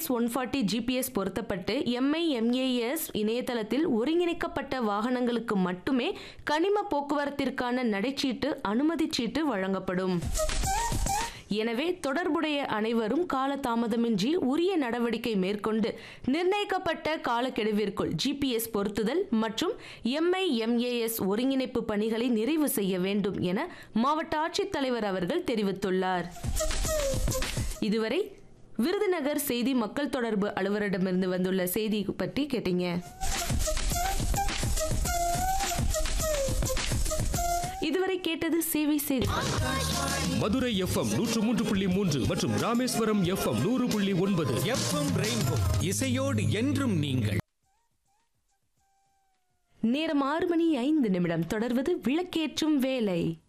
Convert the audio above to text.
TVS one forty GPS பொருத்தப்பட்டு MI MAS இணையதளத்தில் ஒருங்கிணைக்கப்பட்ட வாகனங்களுக்கு மட்டுமே கனிம போக்குவரத்திற்கான நடைச்சீட்டு அனுமதி சீட்டு வழங்கப்படும் எனவே தொடர்புடைய அனைவரும் காலதாமதமின்றி உரிய நடவடிக்கை மேற்கொண்டு நிர்ணயிக்கப்பட்ட காலக்கெடுவிற்குள் ஜிபிஎஸ் பொருத்துதல் மற்றும் எம்ஐஎம்ஏஎஸ் ஒருங்கிணைப்பு பணிகளை நிறைவு செய்ய வேண்டும் என மாவட்ட ஆட்சித்தலைவர் அவர்கள் தெரிவித்துள்ளார் இதுவரை விருதுநகர் செய்தி மக்கள் தொடர்பு அலுவலரிடமிருந்து வந்துள்ள செய்தி பற்றி கேட்டீங்க இதுவரை கேட்டது சேவை செய்தி மதுரை எஃப்எம் நூற்று மூன்று புள்ளி மூன்று மற்றும் ராமேஸ்வரம் எஃப்எம் நூறு புள்ளி ஒன்பது எஃப்எம் ரெயின்போ இசையோடு என்றும் நீங்கள் நேரம் ஆறு மணி ஐந்து நிமிடம் தொடர்வது விளக்கேற்றும் வேலை